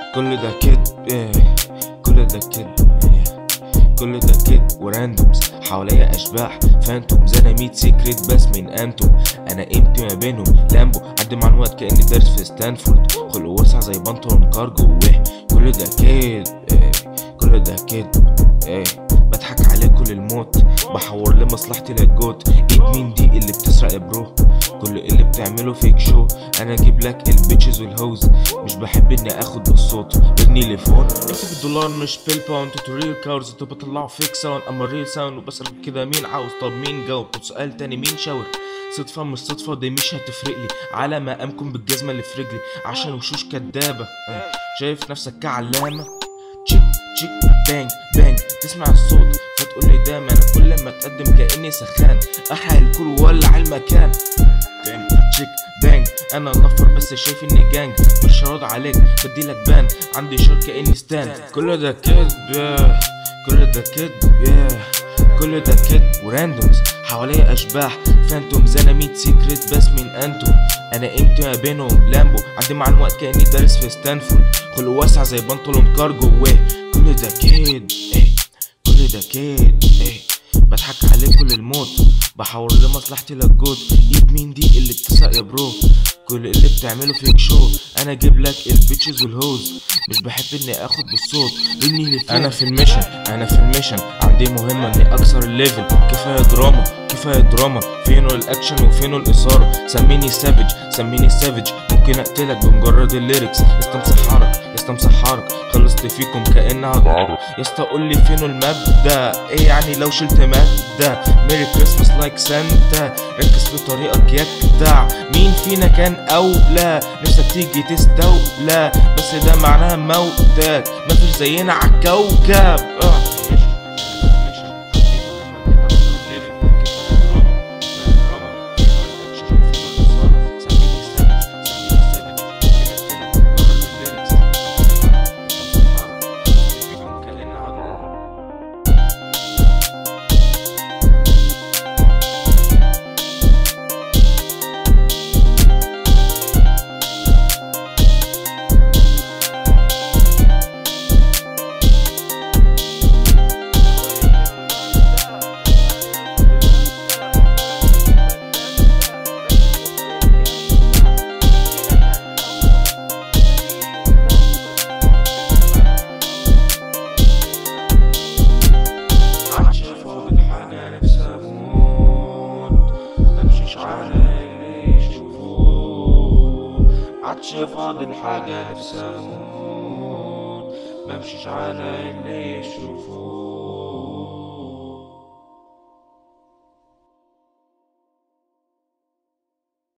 كل ده كدب إيه. كل ده كدب إيه. كل ده كدب وراندومز حواليا اشباح فانتومز انا ميت سيكريت بس من انتم انا قيمتي ما بينهم لامبو عدي مع الوقت كاني دارس في ستانفورد خلق واسع زي بنطلون كارجو ويه كل ده كدب إيه. كل ده كدب ايه بضحك عليكم للموت بحور لمصلحتي للجوت ايد مين دي اللي بتسرق يا برو كل اللي بتعمله فيك شو انا اجيب لك البيتشز والهوز مش بحب اني اخد بالصوت ابني لي فون انت بالدولار مش بالباوند انتوا ريل كارز انتوا بتطلعوا فيك ساوند اما ريل ساوند وبسأل كده مين عاوز طب مين جاوب طب سؤال تاني مين شاور صدفة مش صدفة دي مش هتفرق لي على مقامكم بالجزمة اللي في رجلي عشان وشوش كدابة آه، شايف نفسك كعلامة تشيك تشيك بانج بانج تسمع الصوت فتقول لي ده ما انا كل ما اتقدم كاني سخان احرق الكل وولع المكان بانج تشيك بانج انا نفر بس شايف اني جانج مش راضي عليك بديلك بان عندي شر كاني ستان كل ده كدب ياه. كل ده كدب ياه. كل ده كدب وراندومز حواليا اشباح فانتومز انا ميت سيكريت بس من انتم انا قيمتي ما بينهم لامبو عدي مع الوقت كاني دارس في ستانفورد خلق واسع زي بنطلون كارجو ويه كل ده كدب ايه كل ده كدب ايه بضحك عليكم للموت بحاول لمصلحتي للجود ايد مين دي اللي بتسرق يا برو كل اللي بتعمله فيك شو انا اجيب لك البيتشز والهوز مش بحب اني اخد بالصوت اني اللي انا في الميشن انا في الميشن عندي مهمه اني اكسر الليفل كفايه دراما كفايه دراما فينه الاكشن وفينه الاثاره سميني سافيج سميني سافيج ممكن اقتلك بمجرد الليركس استمسحرك استمسحرك خلصت فيكم كانها دعارة يا اسطى قول لي فينه المبدا ايه يعني لو شلت ماده ميري كريسماس لايك سانتا ركز في طريقك يا جدع مين فينا كان اولى نفسك تيجي تستولى بس ده معناها موتك مفيش زينا عالكوكب آه. عادش فاضل حاجة نفسي أموت ممشيش على اللي يشوفوه عادش فاضل حاجة نفسي أموت ممشيش على اللي يشوفوه